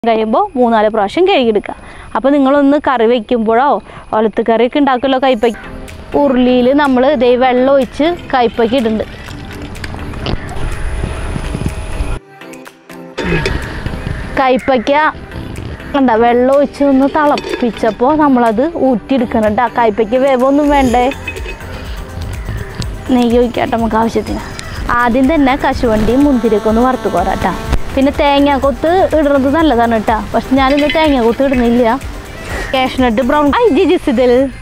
കഴിയുമ്പോൾ മൂന്നാല് പ്രാവശ്യം കഴുകിയെടുക്കുക അപ്പോൾ നിങ്ങളൊന്ന് കറി വയ്ക്കുമ്പോഴോ ഒലത്ത് കറിയൊക്കെ ഉണ്ടാക്കുമല്ലോ കയ്പ്പയ്ക്ക ഉരുളിയിൽ നമ്മൾ ഇതേ വെള്ളം ഒഴിച്ച് കയ്പ്പയ്ക്ക് ഇടുന്നുണ്ട് കയ്പ്പയ്ക്ക കണ്ട വെള്ളം ഒഴിച്ച് ഒന്ന് തിളപ്പിച്ചപ്പോൾ നമ്മളത് ഊറ്റിയെടുക്കണം കേട്ടോ കയ്പ്പയ്ക്ക് വേവൊന്നും വേണ്ടേ നെയ്യ് ഒഴിക്കാട്ടോ നമുക്ക് ആവശ്യത്തിന് ആദ്യം തന്നെ കശുവണ്ടിയും മുന്തിരിയൊക്കെ ഒന്ന് വറുത്ത് പോരാട്ടാ പിന്നെ തേങ്ങാക്കൊത്ത് ഇടുന്നത് നല്ലതാണ് കേട്ടോ പക്ഷെ ഞാനിന്ന് തേങ്ങാക്കൊത്ത് ഇടുന്നില്ല കാഷ്നട്ട് ബ്രൗൺ ഐ ജിജിസ് ഇതിൽ